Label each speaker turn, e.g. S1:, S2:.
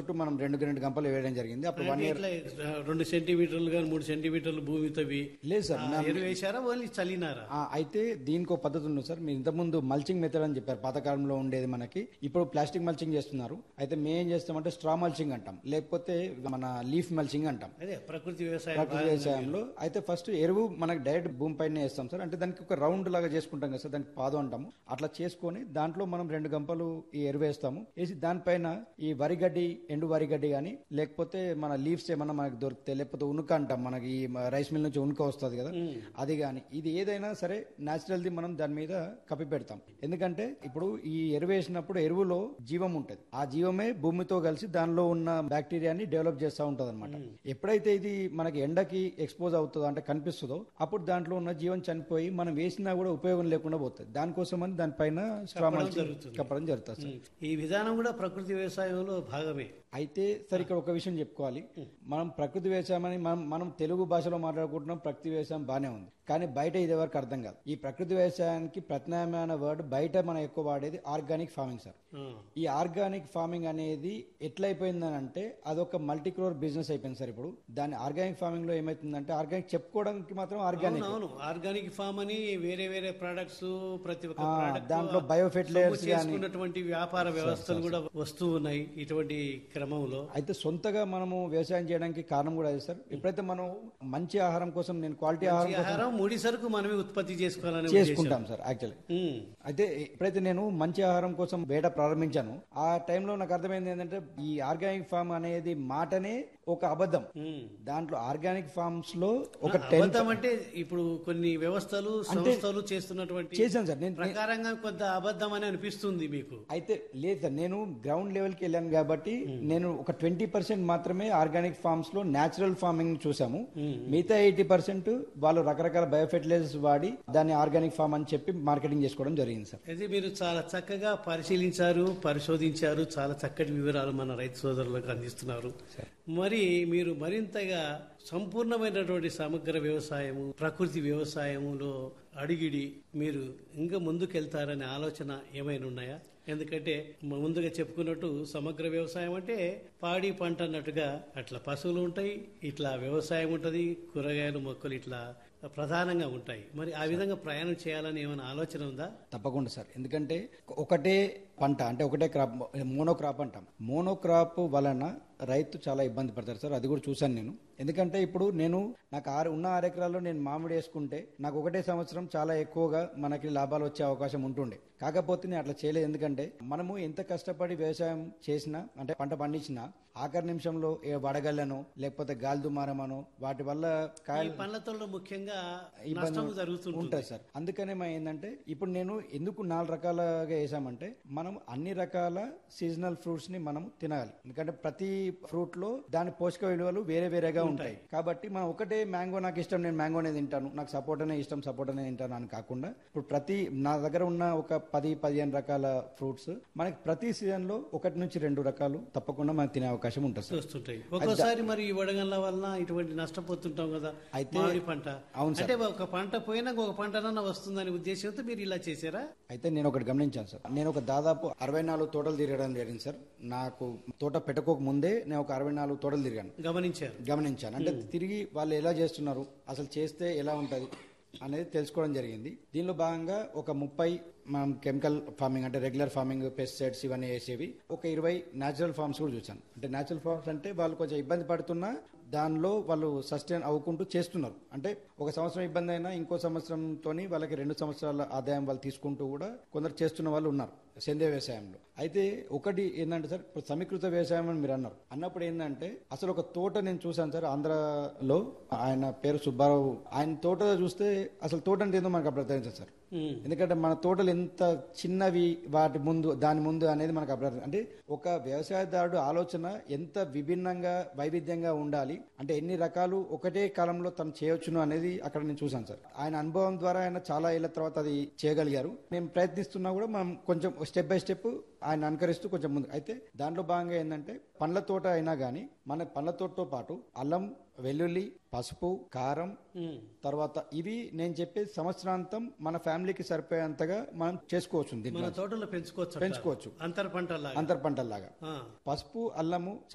S1: చుట్టూ మనం రెండు రెండు గంపలు వేయడం జరిగింది అప్పుడు వన్
S2: అంటే
S1: ఇయర్
S2: ఇట్లా రెండు సెంటీమీటర్లు కానీ మూడు సెంటీమీటర్లు భూమి తవ్వి
S1: లేదు సార్
S2: ఆ, ఎరువు వేశారా ఓన్లీ చల్లినారా
S1: ఆ, అయితే దీనికి ఒక పద్ధతి ఉంది సార్ మీరు ఇంతకుముందు మల్చింగ్ మెథడ్ అని చెప్పారు పాతకాలంలో ఉండేది మనకి ఇప్పుడు ప్లాస్టిక్ మల్చింగ్ చేస్తున్నారు అయితే మేము ఏం చేస్తామంటే స్ట్రా మల్చింగ్ అంటాం లేకపోతే మన లీఫ్ మల్చింగ్ అంటాం
S2: అదే ప్రకృతి వ్యవసాయం
S1: ప్రకృతి వ్యవసాయంలో అయితే ఫస్ట్ ఎరువు మనకి డైరెక్ట్ భూమి పైన వేస్తాం సార్ అంటే దానికి ఒక రౌండ్ లాగా చేసుకుంటాం కదా సార్ దానికి పాదం అంటాము అట్లా చేసుకొని దాంట్లో మనం రెండు గంపలు ఈ ఎరువు వేస్తాము వేసి దానిపైన ఈ వరిగడ్డి ఎండు వరిగడ్డి కానీ లేకపోతే మన లీవ్స్ ఏమన్నా మనకి దొరికితే లేకపోతే ఉనుక అంటాం మనకి ఈ రైస్ మిల్ నుంచి ఉనుక వస్తుంది కదా అది కానీ ఇది ఏదైనా సరే న్యాచురల్ది మనం దాని మీద కప్పి పెడతాం ఎందుకంటే ఇప్పుడు ఈ ఎరువు వేసినప్పుడు ఎరువులో జీవం ఉంటుంది ఆ జీవమే భూమితో కలిసి దానిలో ఉన్న బ్యాక్టీరియాని డెవలప్ చేస్తూ ఉంటుంది అనమాట ఎప్పుడైతే ఇది మనకి ఎండకి ఎక్స్పోజ్ అవుతుందో అంటే కనిపిస్తుందో అప్పుడు దాంట్లో ఉన్న జీవం చనిపోయి మనం వేసినా కూడా ఉపయోగం లేకుండా పోతుంది దానికోసం అని దానిపైన స్ట్రామాల్
S2: జరుగుతుంది.
S1: కప్పడం జరుగుతుంది సార్.
S2: ఈ విధానం కూడా ప్రకృతి వ్యవసాయంలో భాగమే
S1: అయితే సార్ ఇక్కడ ఒక విషయం చెప్పుకోవాలి మనం ప్రకృతి వ్యవసాయం అని మనం మనం తెలుగు భాషలో మాట్లాడుకుంటున్నాం ప్రకృతి వ్యవసాయం బానే ఉంది కానీ బయట ఇది ఎవరికి అర్థం కాదు ఈ ప్రకృతి వ్యవసాయానికి ప్రత్యామ్నాయమైన వర్డ్ బయట మనం ఎక్కువ వాడేది ఆర్గానిక్ ఫార్మింగ్ సార్
S2: ఆ,
S1: ఈ ఆర్గానిక్ ఫార్మింగ్ అనేది ఎట్లయిపోయిందని అంటే అదొక మల్టీ క్రోర్ బిజినెస్ అయిపోయింది సార్ ఇప్పుడు దాని ఆర్గానిక్ ఫార్మింగ్ లో ఏమైతుందంటే ఆర్గానిక్ చెప్పుకోవడానికి మాత్రం ఆర్గానిక్
S2: అవును ఆర్గానిక్ ఫామ్ అని వేరే వేరే ప్రొడక్ట్స్ ప్రతి ఒక్క
S1: ఆ,
S2: product
S1: దాంట్లో
S2: సొమ్ము
S1: బయోఫెర్టిలైజర్స్ కానీ
S2: చేసుకున్నటువంటి వ్యాపార వ్యవస్థలు కూడా వస్తూ ఉన్నాయి ఇటువంటి క్రమంలో
S1: అయితే సొంతగా మనము వ్యవసాయం చేయడానికి కారణం కూడా అదే సార్ ఎప్పుడైతే మనం మంచి ఆహారం కోసం నేను క్వాలిటీ ఆహారం
S2: ఈ ఆహారం ముడి సరుకు మనమే ఉత్పత్తి చేసుకోవాలని ఉద్దేశం.
S1: చేసుకుంటాం సార్ యాక్చువల్లీ
S2: ఉమ్,
S1: అయితే ఎప్పుడైతే నేను మంచి ఆహారం కోసం వేట ప్రారంభించాను ఆ టైంలో నాకు అర్థమైంది ఏంటంటే ఈ ఆర్గానిక్ ఫార్మ్ అనేది మాటనే ఒక అబద్ధం
S2: ఉమ్.
S1: దాంట్లో ఆర్గానిక్ ఫార్మ్స్ లో ఒక టెన్
S2: అబద్ధం అంటే ఇప్పుడు కొన్ని వ్యవస్థలు సంస్థలు చేస్తున్నటువంటి
S1: చేశాను సార్ నేను
S2: ప్రకారంగా కొంత అబద్ధం అని అనిపిస్తుంది మీకు
S1: అయితే లేదు సార్ నేను గ్రౌండ్ లెవెల్ కి వెళ్ళాను కాబట్టి నేను ఒక ట్వంటీ పర్సెంట్ మాత్రమే ఆర్గానిక్ ఫార్మ్స్ లో నేచురల్ ఫార్మింగ్ చూసాము మిగతా ఎయిటీ పర్సెంట్ వాళ్ళు రకరకాల బయోఫెర్టిలైజర్స్ వాడి దాన్ని ఆర్గానిక్ ఫార్మ్ అని చెప్పి మార్కెటింగ్ చేసుకోవడం జరిగింది సార్
S2: అయితే మీరు చాలా చక్కగా పరిశీలించారు పరిశోధించారు చాలా చక్కటి వివరాలు మన రైతు సోదరులకు అందిస్తున్నారు మరి మీరు మరింతగా సంపూర్ణమైనటువంటి సమగ్ర వ్యవసాయము ప్రకృతి వ్యవసాయములో అడిగిడి మీరు ఇంకా ముందుకెళ్తారనే ఆలోచన ఏమైనా ఉన్నాయా ఎందుకంటే మ- ముందుగా చెప్పుకున్నట్టు సమగ్ర వ్యవసాయం అంటే పాడి పంట అన్నట్టుగా అట్లా పశువులు ఉంటాయి ఇట్లా వ్యవసాయం ఉంటది కూరగాయలు మొక్కలు ఇట్లా ప్రధానంగా ఉంటాయి మరి ఆ విధంగా ప్రయాణం చేయాలని ఏమైనా ఆలోచన ఉందా
S1: తప్పకుండా సార్ ఎందుకంటే ఒకటే పంట అంటే ఒకటే క్రాప్ మోనో క్రాప్ అంటాం మోనో క్రాప్ వలన రైతు చాలా ఇబ్బంది పడతారు సార్ అది కూడా చూశాను నేను ఎందుకంటే ఇప్పుడు నేను నాకు ఆరు ఉన్న ఆరు ఎకరాల్లో నేను మామిడి వేసుకుంటే నాకు ఒకటే సంవత్సరం చాలా ఎక్కువగా మనకి లాభాలు వచ్చే అవకాశం ఉంటుండే కాకపోతే నేను అట్లా చేయలేదు ఎందుకంటే మనము ఎంత కష్టపడి వ్యవసాయం చేసినా అంటే పంట పండించినా ఆఖరి నిమిషంలో ఏ వడగళ్ళనో లేకపోతే గాలి దుమారమనో వాటి వల్ల
S2: ఈ
S1: కాయలు
S2: పండ్లతో ముఖ్యంగా
S1: ఇబ్బంది
S2: నష్టం జరుగుతుంటుంది
S1: ఉంటుంది సార్ అందుకనే మా ఏంటంటే ఇప్పుడు నేను ఎందుకు నాలుగు రకాలుగా వేసామంటే మనం అన్ని రకాల సీజనల్ ఫ్రూట్స్ ని మనం తినాలి ఎందుకంటే ప్రతి ఫ్రూట్ లో దాని పోషక విలువలు వేరే వేరేగా ఉంటాయి కాబట్టి మనం ఒకటే మ్యాంగో నాకు ఇష్టం నేను మ్యాంగోనే తింటాను నాకు సపోర్ట్ అనే ఇష్టం సపోర్ట్ అనే తింటాను అని కాకుండా ఇప్పుడు ప్రతి నా దగ్గర ఉన్న ఒక పది పదిహేను రకాల ఫ్రూట్స్ మనకి ప్రతి సీజన్ లో ఒకటి నుంచి రెండు రకాలు తప్పకుండా మనకు తినే అవకాశం ఉంటుంది సార్
S2: వస్తుంటాయి ఒక్కోసారి మరి ఈ వడగండ్ల వలన ఇటువంటి నష్టపోతుంటాం కదా
S1: అయితే-
S2: మామిడి పంట
S1: అవును సార్.
S2: అంటే ఒక పంట పోయినా ఒక పంటనన్నా వస్తుందనే ఉద్దేశంతో మీరు ఇలా చేశారా
S1: అయితే నేను ఒకటి గమనించాను సార్ నేను ఒక దాదాపు అరవై నాలుగు తోటలు తిరగడం జరిగింది సార్ నాకు తోట పెట్టుకోక ముందే నేను ఒక అరవై నాలుగు తోటలు తిరిగాను
S2: గమనించారు
S1: గమనించాను అంటే తిరిగి వాళ్ళు ఎలా చేస్తున్నారు అసలు చేస్తే ఎలా ఉంటది అనేది తెలుసుకోవడం జరిగింది దీనిలో భాగంగా ఒక ముప్పై మనం కెమికల్ ఫార్మింగ్ అంటే రెగ్యులర్ ఫార్మింగ్ పెస్టిసైడ్స్ ఇవన్నీ వేసేవి ఒక ఇరవై న్యాచురల్ ఫార్మ్స్ కూడా చూసాను అంటే న్యాచురల్ ఫార్మ్స్ అంటే వాళ్ళు కొంచెం ఇబ్బంది పడుతున్నా దానిలో వాళ్ళు సస్టైన్ అవ్వకుంటూ చేస్తున్నారు అంటే ఒక సంవత్సరం ఇబ్బంది అయినా ఇంకో సంవత్సరంతో వాళ్ళకి రెండు సంవత్సరాల ఆదాయం వాళ్ళు తీసుకుంటూ కూడా కొందరు చేస్తున్న వాళ్ళు ఉన్నారు సేంద్రియ వ్యవసాయంలో అయితే ఒకటి ఏంటంటే సార్ ఇప్పుడు సమీకృత వ్యవసాయం అని మీరు అన్నారు అన్నప్పుడు ఏంటంటే అసలు ఒక తోట నేను చూశాను సార్ ఆంధ్రాలో ఆయన పేరు సుబ్బారావు ఆయన తోట చూస్తే అసలు తోట అంటే ఏందో మనకు అప్పుడు అర్థమవుతుంది సార్
S2: ఉమ్.
S1: ఎందుకంటే మన తోటలు ఎంత చిన్నవి వాటి ముందు దాని ముందు అనేది మనకు అర్థం అంటే ఒక వ్యవసాయదారుడు ఆలోచన ఎంత విభిన్నంగా వైవిధ్యంగా ఉండాలి అంటే ఎన్ని రకాలు ఒకటే కాలంలో తను చేయొచ్చును అనేది అక్కడ నేను చూసాను సార్ ఆయన అనుభవం ద్వారా ఆయన చాలా ఏళ్ల తర్వాత అది చేయగలిగారు మేము ప్రయత్నిస్తున్నా కూడా మనం కొంచెం స్టెప్ బై స్టెప్ ఆయన అనుకరిస్తూ కొంచెం ముందు అయితే దాంట్లో భాగంగా ఏంటంటే పండ్ల తోట అయినా కానీ మన పండ్ల తోటతో పాటు అల్లం వెల్లుల్లి పసుపు కారం
S2: ఉమ్.
S1: తర్వాత ఇవి నేను చెప్పే సంవత్సరాంతం మన ఫ్యామిలీకి సరిపోయేంతగా మనం చేసుకోవచ్చు
S2: మన
S1: దీంట్లో
S2: తోటలో పెంచుకోవచ్చు
S1: పెంచుకోవచ్చు
S2: అంతర పంటలాగా
S1: అంతర్ పంటల్లాగా
S2: ఆ.
S1: పసుపు అల్లము